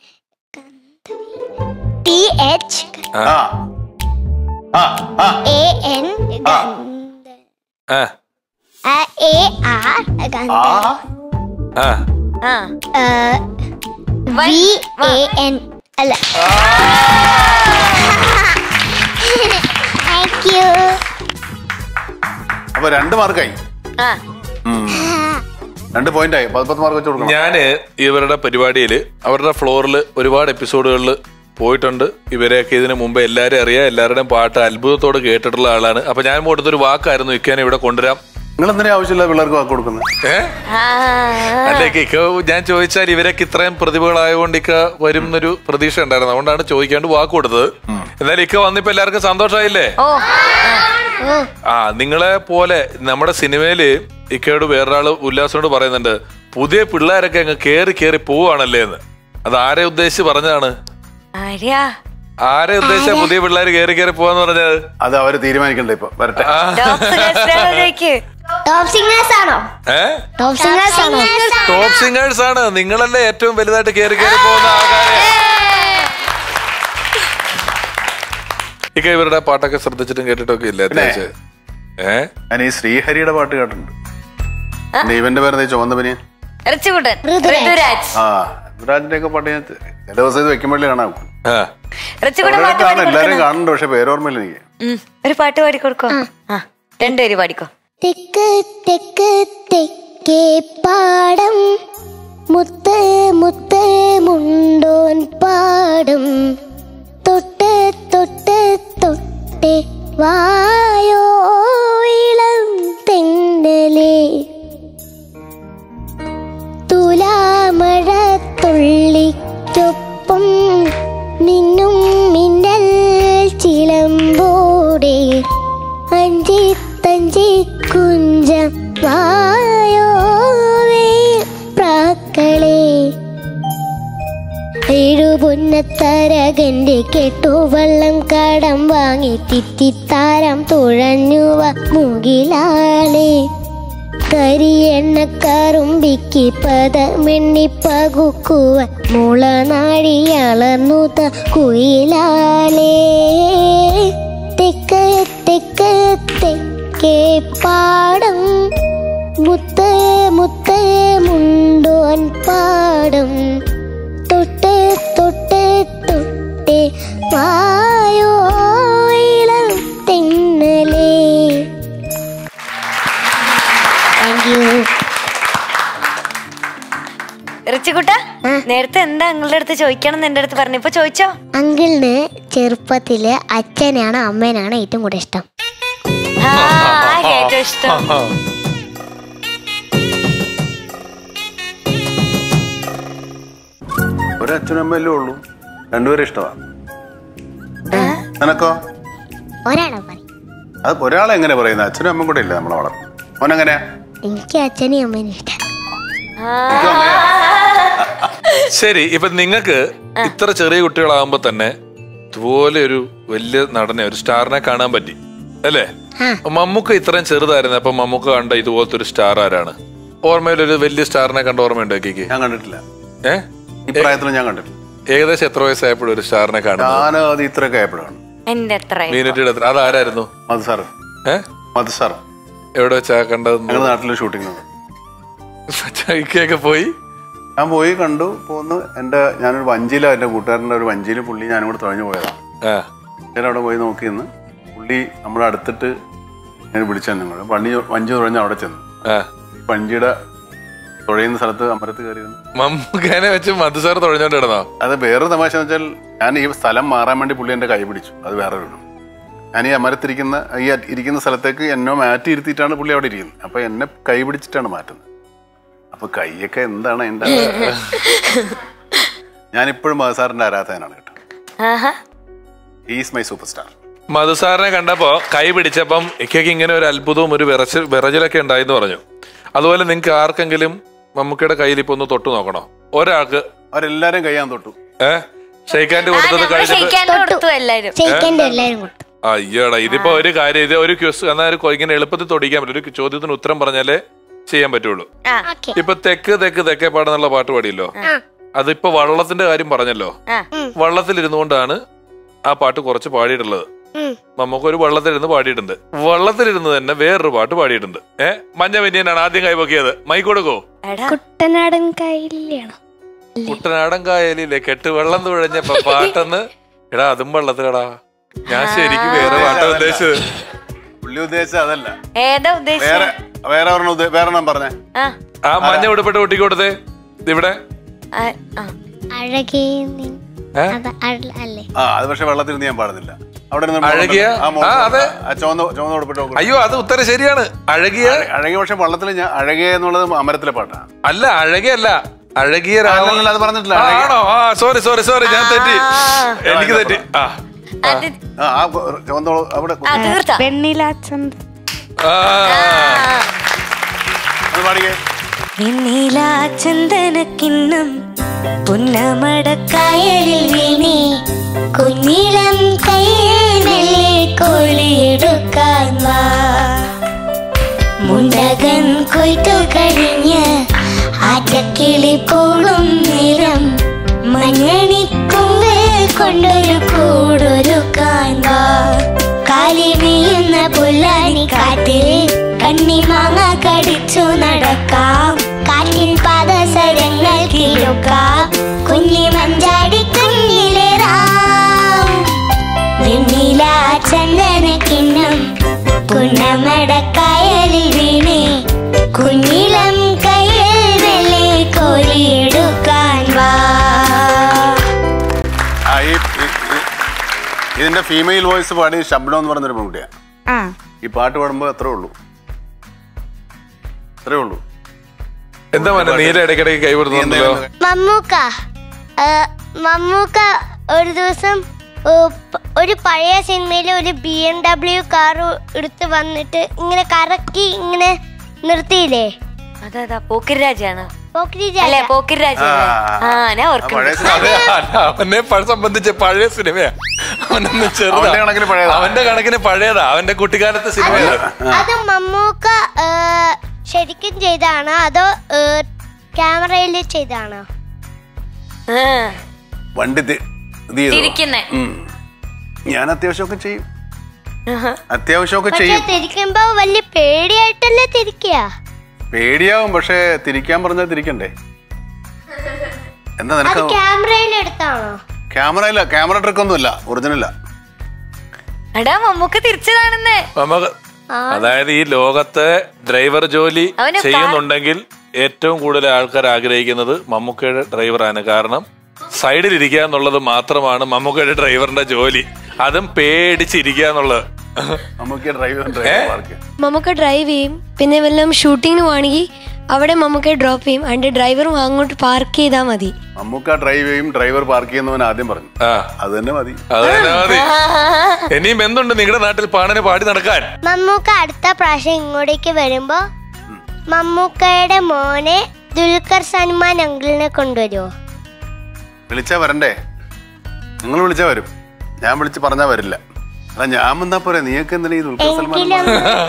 Speaker 4: ടി എച്ച്
Speaker 8: ആ ആ ആ
Speaker 4: എ എൻ
Speaker 3: ആ
Speaker 4: എ ആർ
Speaker 8: ആ
Speaker 3: ആ
Speaker 2: ആ
Speaker 4: വി എ എൻ അല്ല താങ്ക് യു
Speaker 8: അപ്പൊ രണ്ട് മാർക്കായി
Speaker 2: ആ
Speaker 8: രണ്ട് പോയിന്റ് ആയി പത്ത് പത്ത് മാർക്ക് വെച്ച് കൊടുക്കണം
Speaker 3: ഞാന് ഇവരുടെ പരിപാടിയിൽ അവരുടെ ഫ്ലോറിൽ ഒരുപാട് എപ്പിസോഡുകളിൽ പോയിട്ടുണ്ട് ഇവരെയൊക്കെ ഇതിനു മുമ്പ് എല്ലാവരും അറിയാം എല്ലാവരുടെയും പാട്ട് അത്ഭുതത്തോട് കേട്ടിട്ടുള്ള ആളാണ് അപ്പൊ ഞാൻ കൊടുത്തൊരു വാക്കായിരുന്നു ഇക്കാനെ ഇവിടെ കൊണ്ടുവരാം
Speaker 8: നിങ്ങൾ എന്തിനാ ആവശ്യമില്ല പിള്ളേർക്ക് വാക്ക് കൊടുക്കുന്നത്
Speaker 3: ഏ
Speaker 2: ആ
Speaker 3: അല്ലെങ്കിൽ ഇക്ക ഞാൻ ചോദിച്ചാൽ ഇവരൊക്കെ ഇത്രയും പ്രതിഭകളായതുകൊണ്ട് ഇക്ക വരും എന്നൊരു പ്രതീക്ഷ ഉണ്ടായിരുന്നു അതുകൊണ്ടാണ് ചോദിക്കാണ്ട് വാക്ക് കൊടുത്തത് എന്നാലും ഇക്ക വന്നിപ്പോ എല്ലാവർക്കും സന്തോഷമായില്ലേ
Speaker 2: ഓ
Speaker 3: ആ നിങ്ങളെ പോലെ നമ്മുടെ സിനിമയില് ഇക്കയോട് വേറൊരാള് ഉല്ലാസിനോട് പറയുന്നുണ്ട് പുതിയ പിള്ളേരൊക്കെ അങ്ങ് കേറി കേറി പോവാണല്ലേ എന്ന് അത് ആരെ ഉദ്ദേശിച്ച് പറഞ്ഞതാണ്
Speaker 2: ആര്യാ
Speaker 3: ആരെ ഉദ്ദേശിച്ച പുതിയ പിള്ളേര് കേറി കേറി പോവാന്ന് പറഞ്ഞത്
Speaker 8: അത് അവര് തീരുമാനിക്കണ്ടേ ഇപ്പൊ വരട്ടെ
Speaker 3: ആ,
Speaker 2: ഡോക്ടർ ഗസ്റ്റാളിലേക്ക്
Speaker 4: ടോപ്പ് സിംഗേഴ്സ് ആണോ
Speaker 3: ഏ
Speaker 4: ടോപ്പ് സിംഗേഴ്സ് ആണോ
Speaker 3: ടോപ്പ് സിംഗേഴ്സ് ആണ് നിങ്ങളല്ലേ ഏറ്റവും വലുതായിട്ട് കേറി കേറി പോകുന്ന ആൾക്കാര് ഇക്ക ഇവരുടെ പാട്ടൊക്കെ ശ്രദ്ധിച്ചിട്ടും കേട്ടിട്ടൊക്കെ ഇല്ല അത്യാവശ്യം ഏ
Speaker 8: ഞാൻ ഈ ശ്രീഹരിയുടെ പാട്ട് കേട്ടിട്ടുണ്ട് പിന്നെ ഇവന്റെ പേര് ചുവന്ന പനിയൻ
Speaker 2: റിച്ചുകുട്ടൻ
Speaker 4: ഋതുരാജ്.
Speaker 2: ഋതുരാജ്
Speaker 8: ആ യുവരാജിന്റെ ഒക്കെ പാട്ട് ഞാൻ ചില ദിവസം ഇത് വെക്കുമ്പോഴേ കാണാം
Speaker 3: ആ
Speaker 2: റിച്ചുകുട്ടൻ
Speaker 8: അവിടെ
Speaker 2: പാട്ട്
Speaker 8: കാണും
Speaker 2: പാടി
Speaker 8: എല്ലാരും
Speaker 2: കൊടുക്കണം
Speaker 8: കാണുന്നുണ്ട് പക്ഷെ പേരോർമ്മയില്ല എനിക്ക്
Speaker 2: ഉം, ഒരു പാട്ട് പാടി കൊടുക്കോ ആ രണ്ടുപേര് പാടിക്കോ
Speaker 4: തെക്ക് തെക്ക് തെക്കേ പാടം മുത്ത് മുത്ത് മുണ്ടോൻ പാടും തൊട്ട് തൊട്ട് തൊട്ട് വായോ ഇളം തെന്നലേ തുലാമഴ തുള്ളിക്കൊപ്പം മിന്നും മിന്നൽ ചിലമ്പോടെ അഞ്ചി തഞ്ചി കുഞ്ച വായോവേ പ്രാക്കളേ തിരുപുന്നത്തരകന്റെ കെട്ടുവള്ളം കടം വാങ്ങി തിത്തിത്താരം തുഴഞ്ഞുവ മുകിലാളെ കരിയെണ്ണക്കറുമ്പിക്ക് പദമെണ്ണി പകുക്കുവ മുളനാഴിയളർന്നുത കുയിലാലേ തെക്ക് തെക്ക് തെക്കേ പാടം മുത്ത് മുത്ത് മുണ്ടോൻ പാടം തൊട്ട് തൊട്ട് തൊട്ട് വായോ ഇളം തെന്നലേ താങ്ക് യു
Speaker 2: റിച്ചുകുട്ട നേരത്തെ എന്താ നിങ്ങളുടെ അടുത്ത് ചോദിക്കണം എന്ന് എന്റെ അടുത്ത് പറഞ്ഞു ഇപ്പൊ ചോദിച്ചോ
Speaker 4: അങ്കിളിന് ചെറുപ്പത്തില് അച്ഛനാണ് അമ്മേനാണ് ഏറ്റവും കൂടുതൽ ഇഷ്ടം
Speaker 2: ആ ഏറ്റവും ഇഷ്ടം
Speaker 8: ഒരച്ഛനും അമ്മയല്ലേ ഉള്ളൂ രണ്ടുപേരും ഇഷ്ടമാണ് നിനക്കോ
Speaker 4: ഒരാളെ പറയും
Speaker 8: അത് ഒരാളെ എങ്ങനെ പറയുന്നത് അച്ഛനും അമ്മയും കൂടെ ഇല്ല നമ്മളെ വളർന്നു അവനെങ്ങനെയാ
Speaker 4: എനിക്ക് അച്ഛനെയും അമ്മേനും ഇഷ്ടം
Speaker 8: എനിക്കും അങ്ങനെയാ.
Speaker 3: ശരി ഇപ്പൊ നിങ്ങൾക്ക് ഇത്ര ചെറിയ കുട്ടികളാകുമ്പോ തന്നെ ഇതുപോലെ ഒരു വലിയ നടനെ ഒരു സ്റ്റാറിനെ കാണാൻ പറ്റി അല്ലേ
Speaker 4: ആ.
Speaker 3: മമ്മൂക്ക ഇത്രയും ചെറുതായിരുന്നു അപ്പൊ മമ്മൂക്ക കണ്ട ഇതുപോലത്തെ ഒരു സ്റ്റാർ ആരാണ് ഓർമ്മയിൽ ഒരു വലിയ സ്റ്റാറിനെ കണ്ട ഓർമ്മയുണ്ടോ കേക്ക്
Speaker 8: ഞാൻ കണ്ടിട്ടില്ല
Speaker 3: ഏ
Speaker 8: ഈ പ്രായത്തിൽ ഞാൻ കണ്ടിട്ടില്ല
Speaker 3: ഏകദേശം എത്ര വയസ്സായപ്പോഴും ഒരു സ്റ്റാറിനെ കാണുന്നത്
Speaker 8: ഞാൻ അത് ഇത്രയൊക്കെ ആയപ്പോഴാണ്
Speaker 2: എന്റെ എത്ര
Speaker 3: മീനറ്റിയുടെ എത്ര അതാരായിരുന്നു
Speaker 8: മധു സാറ്
Speaker 3: ഏ
Speaker 8: മധു സാർ
Speaker 3: എവിടെ വെച്ചാ കണ്ടത്
Speaker 8: ഞങ്ങളുടെ നാട്ടിൽ ഷൂട്ടിംഗ്
Speaker 3: ചൈക്കൊക്കെ പോയി
Speaker 8: ഞാൻ പോയി കണ്ടു പോന്ന് എൻ്റെ ഞാനൊരു വഞ്ചിയിലാണ് എൻ്റെ കൂട്ടുകാരൻ്റെ ഒരു വഞ്ചിയിൽ പുള്ളി ഞാനും കൂടെ തുഴഞ്ഞു പോയതാണ്
Speaker 3: ആ
Speaker 8: ഞാൻ അവിടെ പോയി നോക്കി നിന്ന് പുള്ളി നമ്മളെ അടുത്തിട്ട് ഞാൻ വിളിച്ചു നിങ്ങൾ വണ്ടി വഞ്ചി തുഴഞ്ഞ് അവിടെ ചെന്നു
Speaker 3: ആ
Speaker 8: വഞ്ചിയുടെ തുഴയുന്ന സ്ഥലത്ത് അമരത്ത് കയറി നിന്ന്
Speaker 3: മമ്മൂക്കേനെ വെച്ച് മധുസാർ തുഴഞ്ഞോണ്ട് കിടന്നോ
Speaker 8: അത് വേറൊരു തമാശ എന്ന് വെച്ചാൽ ഞാൻ ഈ സ്ഥലം മാറാൻ വേണ്ടി പുള്ളി എൻ്റെ കൈ പിടിച്ചു അത് വേറെ ഒരു ഞാൻ ഈ അമരത്തിരിക്കുന്ന ഈ അറ്റ് ഇരിക്കുന്ന സ്ഥലത്തേക്ക് എന്നെ മാറ്റി ഇരുത്തിയിട്ടാണ് പുള്ളി അവിടെ ഇരിക്കുന്നത് അപ്പൊ എന്നെ കൈ പിടിച്ചിട്ടാണ് മാറ്റുന്നത് അപ്പൊ കൈയൊക്കെ എന്താണ് എൻ്റെ ഞാനിപ്പോഴും മഹസാറിന്റെ ആരാധകനാണ് കേട്ടോ
Speaker 2: ആഹാ
Speaker 8: ഈസ് മൈ സൂപ്പർ സ്റ്റാർ
Speaker 3: മധുസാറിനെ കണ്ടപ്പോ കൈ പിടിച്ചപ്പം ഇക്കയ്ക്ക് ഇങ്ങനെ ഒരു അത്ഭുതവും ഒരു വിറച്ച് വിറച്ചിലൊക്കെ ഉണ്ടായിന്ന് പറഞ്ഞു അതുപോലെ നിങ്ങൾക്ക് ആർക്കെങ്കിലും മമ്മൂക്കയുടെ കയ്യിൽ ഇപ്പൊ ഒന്ന് തൊട്ടു നോക്കണോ ഒരാൾക്ക്
Speaker 8: അവരെല്ലാരും കൈ ഞാൻ തൊട്ടു
Speaker 3: ഏ ഷെയ്ക്കാൻ്റെ കൊടുത്തത്
Speaker 2: നമ്മൾ
Speaker 3: കഴിഞ്ഞിട്ട്
Speaker 2: ക്ഷയിക്കാൻ കൊടുത്തു എല്ലാരും
Speaker 4: ചെയ്യിക്കേണ്ട എല്ലാവരും കൊടുത്തു
Speaker 3: അയ്യോടാ ഇതിപ്പോ ഒരു കാര്യം ഇത് ഒരു ക്വസ് എന്നാൽ ഒരു കൊ- ഇങ്ങനെ എളുപ്പത്തിൽ തൊടിക്കാൻ പറ്റും ഒരു ചോദ്യത്തിന് ഉത്തരം പറഞ്ഞാലേ ചെയ്യാൻ പറ്റുള്ളൂ
Speaker 2: ആ
Speaker 4: ഓക്കെ
Speaker 3: ഇപ്പൊ തെക്ക് തെക്ക് തെക്കേ പാടെന്നുള്ള പാട്ട് പാടിയല്ലോ അതിപ്പോ വള്ളത്തിന്റെ കാര്യം പറഞ്ഞല്ലോ
Speaker 2: ആ
Speaker 3: വള്ളത്തിലിരുന്നുകൊണ്ടാണ് ആ പാട്ട് കുറച്ച് പാടിയിട്ടുള്ളത് നമുക്ക് ഒരു വള്ളത്തിലിരുന്ന് പാടിയിട്ടുണ്ട് വള്ളത്തിലിരുന്ന് തന്നെ വേറൊരു പാട്ട് പാടിയിട്ടുണ്ട് ഏ മഞ്ഞ വെന്യനാണ് ആദ്യം കൈപൊക്കിയത് മൈക്ക് കൊടുക്കോ
Speaker 2: എടാ
Speaker 4: കുട്ടനാടൻ കയ്യിലാണ്
Speaker 3: കുട്ടനാടൻ കായലിലെ കെട്ട് വെള്ളം തുഴഞ്ഞപ്പോ പാട്ടെന്ന് എടാ അതും വെള്ളത്തിലടാ ഞാൻ ശരിക്കും വേറെ പാട്ടാ ഉദ്ദേശിച്ചത്
Speaker 8: പുള്ളി ഉദ്ദേശിച്ചത് അതല്ല
Speaker 2: ഏതാ
Speaker 8: വേറെ
Speaker 2: ഉദ്ദേശിച്ചത്
Speaker 8: വേറെ ഒരെണ്ണം ഉദ്ദേ- വേറെ ഞാൻ പറഞ്ഞേ
Speaker 2: ആ
Speaker 3: ആ മഞ്ഞ ഉടുപ്പിട്ട് കുട്ടിക്ക് കൊടുത്തേ ഇവിടെ
Speaker 2: ആ, ആ.
Speaker 4: അഴകേ നീ
Speaker 3: ഏ?
Speaker 4: അത് അഴ- അല്ലേ
Speaker 8: ആ അത് പക്ഷെ വെള്ളത്തിരുന്ന് ഞാൻ പാടുന്നില്ല അവിടെ ഇരുന്ന്
Speaker 3: അഴകിയ?
Speaker 8: ആ മോൾ-
Speaker 3: ആ, അതെ.
Speaker 8: ആ ചുവന്ന ചുവന്ന ഉടുപ്പിട്ട് നോക്ക്.
Speaker 3: അയ്യോ അത് ഉത്തരം ശരിയാണ് അഴകിയ
Speaker 8: അഴകിയ പക്ഷെ വള്ളത്തിൽ ഞാൻ അഴകിയ എന്നുള്ളത് അമരത്തിലെ പാട്ടാണ്
Speaker 3: അല്ല അഴകിയല്ല അഴകിയ രാവ-
Speaker 8: അല്ലല്ല, അത് പറഞ്ഞിട്ടില്ല.
Speaker 3: ആ, ആണോ ആ സോറി സോറി സോറി ഞാൻ തെറ്റി
Speaker 2: ആ.
Speaker 3: എനിക്ക് തെറ്റി ആ
Speaker 2: അത്
Speaker 8: ആ ആ ചുവന്ന ഉള- അവിടെ
Speaker 2: ആ തീർത്ത
Speaker 5: വെണ്ണിലാച്ചന്ത്
Speaker 3: ആ.
Speaker 8: അത് പാടിക്കേ
Speaker 2: വെണ്ണില ചന്ദനക്കിണ്ണം പുന്നമടക്കായലിൽ വീണേ
Speaker 4: കുഞ്ഞിളം കയ്യിൽ മെല്ലെ കോളിയെടുക്കാൻ വാ മുണ്ടകൻ കൊയ്ത്തു കഴിഞ്ഞ് ആറ്റക്കിളി പോളും നിറം മഞ്ഞണിക്കൊമ്പ് കൊണ്ടൊരു കൂടൊരുക്കാൻ വാ കാലി വീഴുന്ന പുല്ലാനി കാറ്റിൽ കണ്ണിമാങ്ങ കടിച്ചു നടക്കാം കാറ്റിൻ പാദസരങ്ങൾ കിഴുക്കാം കുഞ്ഞി മഞ്ചാടി കുഞ്ഞിലേറാം വെണ്ണില ചന്ദന കിണ്ണം പുന്നമടക്കായലിൽ വീണേ കുഞ്ഞിളം കയ്യിൽ വെള്ളി കോരിയെടുക്കാൻ വാ
Speaker 8: ആ ഈ ഈ- ഈ- ഇതിന്റെ ഫീമെയിൽ വോയിസ് പാടി ശബ്ദം എന്ന് പറഞ്ഞൊരു പെൺകുട്ടിയാ
Speaker 5: ആ
Speaker 8: ഈ പാട്ട് പാടുമ്പോ അത്രേ ഉള്ളൂ അത്രേ ഉള്ളൂ
Speaker 3: എന്താ മോനെ നീല ഇടയ്ക്കിടയ്ക്ക്
Speaker 8: നീ
Speaker 3: കൈവിടുന്നുണ്ടല്ലോ
Speaker 8: എന്തായാലും
Speaker 4: മമ്മൂക്ക ആ, മമ്മൂക്ക ഒരു ദിവസം ഓ, പ- ഒരു പഴയ സിനിമയിൽ ഒരു ബി എം ഡബ്ല്യു കാർ എടുത്ത് വന്നിട്ട് ഇങ്ങനെ കറക്കി ഇങ്ങനെ നിർത്തിയില്ലേ
Speaker 2: അതാ പോക്കിരി രാജാണ്
Speaker 4: പോക്കിരി
Speaker 2: അല്ലേ
Speaker 4: രാജ
Speaker 2: പോക്കിരി രാജ
Speaker 8: ആ,
Speaker 2: ആ ഞാൻ
Speaker 8: ആ
Speaker 2: ഓർക്കുന്നു
Speaker 8: പഴയ സിനിമ
Speaker 3: അതെ, അല്ല, അവനെ പ- സംബന്ധിച്ച് പഴയ സിനിമയാ അവനൊന്ന് ചെറുതാ
Speaker 8: അവന്റെ കണക്കിന് പഴയതാ.
Speaker 3: അവന്റെ കണക്കിന് പഴയതാ അവന്റെ കുട്ടിക്കാലത്തെ സിനിമയാണ്
Speaker 4: അത് മമ്മൂക്ക ഏ, ശരിക്കും ചെയ്താണോ അതോ ക്യാമറയിൽ ചെയ്താണോ
Speaker 2: ആ,
Speaker 8: വണ്ടി തി- ഇത് ചെയ്തോ?
Speaker 2: തിരിക്കുന്നെ.
Speaker 8: ഉം. ഞാൻ അത്യാവശ്യമൊക്കെ ചെയ്യും അത്യാവശ്യമൊക്കെ
Speaker 4: പക്ഷെ
Speaker 8: ചെയ്യും
Speaker 4: തിരിക്കുമ്പോ വലിയ പേടിയായിട്ടല്ലേ തിരിക്കുക
Speaker 8: പേടിയാവും പക്ഷെ തിരിക്കാൻ പറഞ്ഞാൽ തിരിക്കണ്ടേ എന്താ
Speaker 4: അത്
Speaker 8: നിനക്ക്
Speaker 4: ക്യാമറയിൽ എടുത്താണോ
Speaker 8: ക്യാമറ ഇല്ല ക്യാമറ ട്രിക്ക് ഒന്നുമില്ല ഒറിജിനല്ല
Speaker 2: എടാ മമ്മൂക്ക് തിരിച്ചു കാണുന്നേ
Speaker 3: നമുക്ക് അതായത് ഈ ലോകത്തെ ഡ്രൈവർ ജോലി
Speaker 2: അവന് കാ-
Speaker 3: ചെയ്യുന്നുണ്ടെങ്കിൽ ഏറ്റവും കൂടുതൽ ആൾക്കാർ ആഗ്രഹിക്കുന്നത് മമ്മൂക്കയുടെ ഡ്രൈവറാണ് കാരണം സൈഡിൽ ഇരിക്കുക എന്നുള്ളത് മാത്രമാണ് മമ്മൂക്കയുടെ ഡ്രൈവറിന്റെ ജോലി അതും പേടിച്ചിരിക്കുക എന്നുള്ളത്
Speaker 8: നമുക്ക് driver driver park
Speaker 5: Mammookka drive ചെയ്യും പിന്നെ വല്ലതും ഷൂട്ടിങ്ങിന് പോവാണെങ്കിൽ അവിടെ മമ്മൂക്ക ഡ്രോപ്പ് ചെയ്യും അതിന്റെ ഡ്രൈവറും അങ്ങോട്ട് പാർക്ക് ചെയ്താൽ മതി
Speaker 8: മമ്മൂക്ക ഡ്രൈവ് ചെയ്യും ഡ്രൈവർ പാർക്ക് ചെയ്യുന്നവൻ ആദ്യം പറഞ്ഞു
Speaker 3: ആ
Speaker 8: അത് തന്നെ മതി
Speaker 3: അത് തന്നെ മതി ഇനിയും എന്തുണ്ട് നിങ്ങളുടെ നാട്ടിൽ പാണന് പാടി നടക്കാൻ
Speaker 4: മമ്മൂക്ക അടുത്ത പ്രാവശ്യം ഇങ്ങോട്ടേക്ക് വരുമ്പോ മമ്മൂക്കയുടെ മോനെ ദുൽഖർ സൽമാൻ അങ്കിളിനെ കൊണ്ടുവരുമോ
Speaker 8: വിളിച്ചാ വരണ്ടേ നിങ്ങൾ വിളിച്ചാ വരും ഞാൻ വിളിച്ച് പറഞ്ഞാ വരില്ല അല്ല ഞാൻ വന്നാ പോരെ നീയൊക്കെ എന്തിനാ ഈ ദുൽഖർ സൽമാൻ
Speaker 4: എങ്കിലും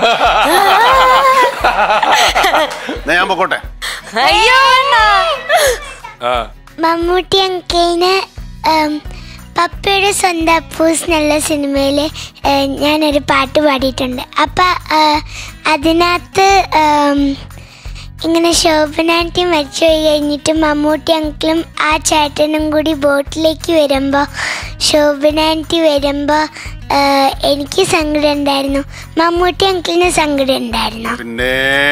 Speaker 8: എന്നാ ഞാൻ പൊക്കോട്ടെ
Speaker 2: അയ്യോ അണ്ണാ.
Speaker 3: ആ
Speaker 4: മമ്മൂട്ടി അങ്കിളിന് ഉം, പപ്പയുടെ സ്വന്തം അപ്പൂസ് എന്നുള്ള സിനിമയിൽ ഞാനൊരു പാട്ട് പാടിയിട്ടുണ്ട് അപ്പം അതിനകത്ത് ഉം, ഇങ്ങനെ ശോഭനാൻറ്റി മരിച്ചുപോയി കഴിഞ്ഞിട്ട് മമ്മൂട്ടി അങ്കിളും ആ ചേട്ടനും കൂടി ബോട്ടിലേക്ക് വരുമ്പോൾ ശോഭനാൻറ്റി വരുമ്പോൾ എനിക്ക് സങ്കടം ഉണ്ടായിരുന്നു മമ്മൂട്ടി അങ്കിളിന് സങ്കടം ഉണ്ടായിരുന്നു
Speaker 8: പിന്നെ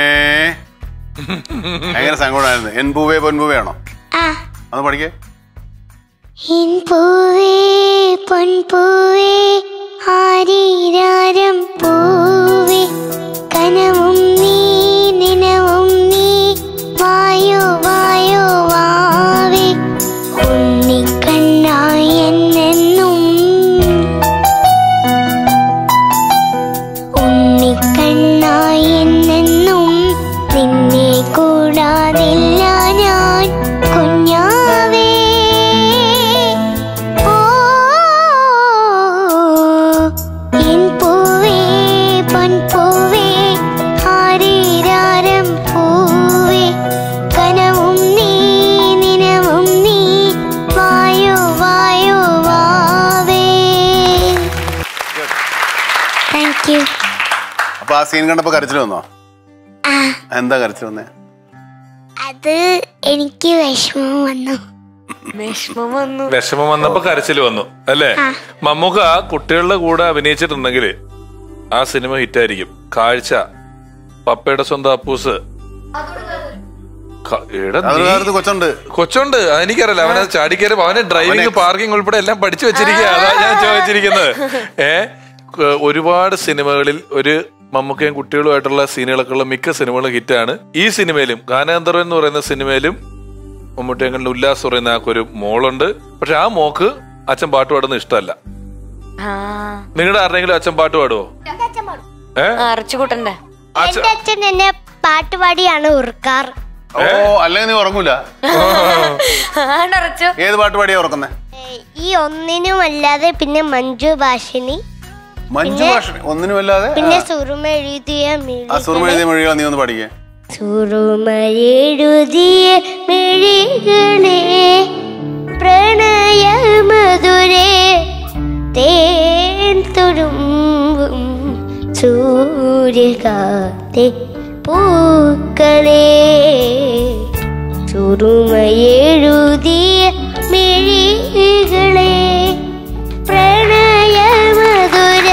Speaker 8: എങ്ങനെ സങ്കടമായിരുന്നു എൻ പൂവേ പൊൻപൂവേ ആണോ
Speaker 4: ആ
Speaker 8: അത് പഠിക്കേ
Speaker 4: എൻ പൂവേ പൊൻപൂവേ ആരീരാരം പൂവേ കനവും നീ നിനവും നീ വായോ വായോ വാവേ ഉണ്ണിക്കണ്ണായി എന്നെന്നും ഉണ്ണിക്കണ്ണായി എന്നെന്നും നിന്നെ കൂടാതില്ല ഞാൻ കുഞ്ഞാവേ ഓ എൻ പൂവേ പൊൻപൂവേ ആരീരാരം പൂവേ കനവും നീ നിനവും നീ വായോ വായോ വാവേ താങ്ക് യു
Speaker 8: അപ്പൊ ആ സീൻ കണ്ടപ്പോ കരച്ചിൽ വന്നോ
Speaker 4: ആ
Speaker 8: എന്താ കരച്ചിൽ വന്നേ
Speaker 4: അത് എനിക്ക് വിഷമം വന്നു
Speaker 2: വിഷമം വന്നു
Speaker 3: വിഷമം വന്നപ്പോ കരച്ചിൽ വന്നു അല്ലേ മമ്മൂക്ക കുട്ടികളുടെ കൂടെ അഭിനയിച്ചിട്ടുണ്ടെങ്കിൽ ആ സിനിമ ഹിറ്റായിരിക്കും കാഴ്ച പപ്പയുടെ സ്വന്തം അപ്പൂസ് ക- എടാ
Speaker 8: അത്
Speaker 3: നീ-
Speaker 8: വേറൊരു കൊച്ചുണ്ട്
Speaker 3: കൊച്ചുണ്ട് അതെനിക്കറിയില്ല അവനെ ചാടിക്കയറി അവന് ഡ്രൈവിംഗ്
Speaker 8: അവനെ-
Speaker 3: പാർക്കിംഗ് ഉൾപ്പെടെ എല്ലാം പഠിച്ചു വെച്ചിരിക്കുക അതാ ഞാൻ ചോദിച്ചിരിക്കുന്നത് ഏ ക- ഒരുപാട് സിനിമകളിൽ ഒരു മമ്മൂക്കയും കുട്ടികളുമായിട്ടുള്ള സീനുകളൊക്കെ ഉള്ള മിക്ക സിനിമകളും ഹിറ്റാണ് ഈ സിനിമയിലും ഗാനഗന്ധർവൻ എന്ന് പറയുന്ന സിനിമയിലും മമ്മൂട്ടിയങ്ങളുടെ ഉല്ലാസ് പറയുന്ന ആ ഒരു മോളുണ്ട് പക്ഷെ ആ മോക്ക് അച്ഛൻ പാട്ട് പാടുന്നത് ഇഷ്ടമല്ല
Speaker 2: ആ
Speaker 3: നിങ്ങളുടെ ആരുടെങ്കിലും അച്ഛൻ പാട്ട് പാടുവോ ഏ
Speaker 2: അറച്ചുകൂട്ടന്റെ
Speaker 3: അച്ഛൻ
Speaker 4: എന്റെ അച്ഛൻ എന്നെ പാട്ടുപാടിയാണ് ഉറക്കാർ
Speaker 8: ഓ അല്ലെങ്കിൽ നീ ഉറങ്ങൂല
Speaker 2: ആണറച്ചു
Speaker 8: ഏത് പാട്ട് പാടിയാ ഉറക്കുന്നേ
Speaker 4: ഈ ഒന്നിനുമല്ലാതെ പിന്നെ മഞ്ജു ഭാഷിണി
Speaker 8: മഞ്ജു ഭാഷ ഒന്നിനുമല്ലാതെ
Speaker 4: പിന്നെ സുറുമ എഴുതിയ
Speaker 8: ആ സുറുമ എഴുതിയ മൊഴികൾ നീ ഒന്ന് പഠിക്കേ
Speaker 4: സുറുമ എഴുതിയ മിഴികളെ പ്രണയ മധുരേ തേൻ തുടുമ്പും സൂര്യകാത്തെ പൂക്കളേ സുറുമ എഴുതിയ മിഴികളെ പ്രണയ മധുര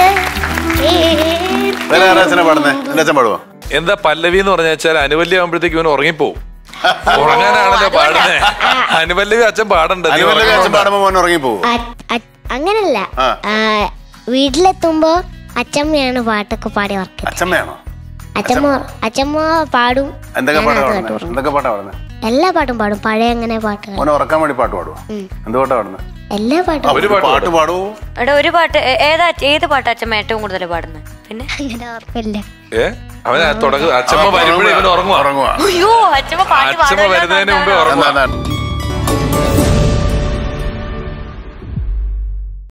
Speaker 8: വേറെ ആരാ അച്ഛനെ പാടുന്നേ എന്റെ അച്ഛൻ പാടുവോ
Speaker 3: എന്താ പല്ലവി എന്ന് പറഞ്ഞ വെച്ചാൽ അനുവല്യ ആകുമ്പോഴത്തേക്ക് ഇവൻ ഉറങ്ങിപ്പോവും ഉറങ്ങാനാണല്ലോ പാടുന്നേ അനുപല്ലവി അച്ഛൻ പാടണ്ട നീ
Speaker 8: അതുപോലെ അച്ഛൻ
Speaker 3: ഉറങ്ങുന്നുണ്ടോ?
Speaker 8: പാടുമ്പോ മോൻ ഉറങ്ങി പോകും
Speaker 4: അ- അ- അങ്ങനല്ല
Speaker 8: ആ.
Speaker 4: ആ, വീട്ടിലെത്തുമ്പോ അച്ചമ്മയാണ് പാട്ടൊക്കെ പാടി ഉറക്കുന്നത്
Speaker 8: അച്ഛമ്മയാണോ
Speaker 4: അച്ചമ്മ അച്ചമ്മ പാടും
Speaker 8: എന്തൊക്കെ
Speaker 4: ഞാൻ
Speaker 8: പാട്ടാ
Speaker 4: അത്
Speaker 8: പാടുന്നത്
Speaker 4: കേട്ട് ഉറങ്ങും.
Speaker 8: എന്തൊക്കെ പാട്ടാ പാടുന്നത്
Speaker 4: എല്ലാ പാട്ടും പാടും പഴയ അങ്ങനെ പാട്ടുകൾ
Speaker 8: മോനെ ഉറക്കാൻ വേണ്ടി പാട്ട് പാടുവോ എന്ത് പാട്ടാ പാടുന്നത്
Speaker 4: എല്ലാ പാട്ടും
Speaker 3: ഒരു പാട്ട്
Speaker 8: പാട്ട് പാടുവോ
Speaker 2: എടാ ഒരു പാട്ട് ഏ- ഏതാ ഏത് പാട്ടാ അച്ഛൻ ഏറ്റവും കൂടുതൽ പാടുന്നത് പിന്നെ
Speaker 4: അങ്ങനെ ഓർപ്പില്ല
Speaker 3: ഏ അവൻ തുടക്കം അച്ഛമ്മ വരുമ്പോഴേ ഇവൻ ഉറങ്ങുവാ
Speaker 8: ഉറങ്ങുവാ
Speaker 2: അയ്യോ അച്ഛമ്മ പാട്ട്
Speaker 3: അച്ഛമ്മ
Speaker 2: പാടുമല്ലോ
Speaker 3: വരുന്നതിന് മുമ്പേ
Speaker 2: എന്നാണ്.
Speaker 3: ഉറങ്ങുവാ
Speaker 8: എന്നാ, എന്നാ.